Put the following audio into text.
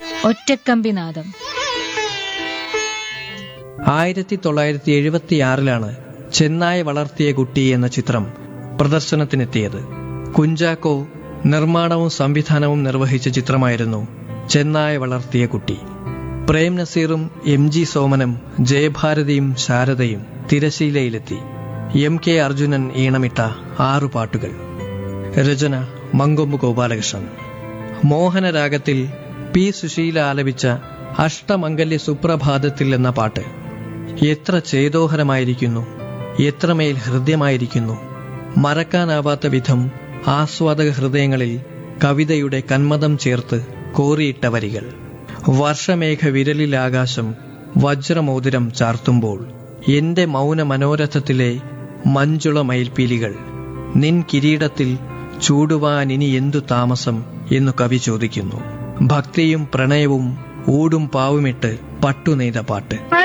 ഒറ്റക്കമ്പിനാദം ആയിരത്തി തൊള്ളായിരത്തി എഴുപത്തിയാറിലാണ് ചെന്നായ വളർത്തിയ കുട്ടി എന്ന ചിത്രം പ്രദർശനത്തിനെത്തിയത് കുഞ്ചാക്കോ നിർമ്മാണവും സംവിധാനവും നിർവഹിച്ച ചിത്രമായിരുന്നു ചെന്നായ വളർത്തിയ കുട്ടി പ്രേം നസീറും എം ജി സോമനും ജയഭാരതിയും ശാരദയും തിരശീലയിലെത്തി എം കെ അർജുനൻ ഈണമിട്ട ആറു പാട്ടുകൾ രചന മങ്കൊമ്പ് ഗോപാലകൃഷ്ണൻ മോഹനരാഗത്തിൽ പി സുശീല ആലപിച്ച അഷ്ടമംഗല്യ സുപ്രഭാതത്തിൽ എന്ന പാട്ട് എത്ര ചേതോഹരമായിരിക്കുന്നു എത്രമേൽ ഹൃദ്യമായിരിക്കുന്നു മറക്കാനാവാത്ത വിധം ആസ്വാദക ഹൃദയങ്ങളിൽ കവിതയുടെ കന്മതം ചേർത്ത് കോറിയിട്ട വരികൾ വർഷമേഘ വിരലിൽ ആകാശം വജ്രമോതിരം ചാർത്തുമ്പോൾ എന്റെ മൗന മനോരഥത്തിലെ മഞ്ജുള മയിൽപ്പീലികൾ നിൻ കിരീടത്തിൽ ചൂടുവാൻ ഇനി എന്തു താമസം എന്നു കവി ചോദിക്കുന്നു ഭക്തിയും പ്രണയവും ഊടും പാവുമിട്ട് പട്ടുനെയ്ത പാട്ട്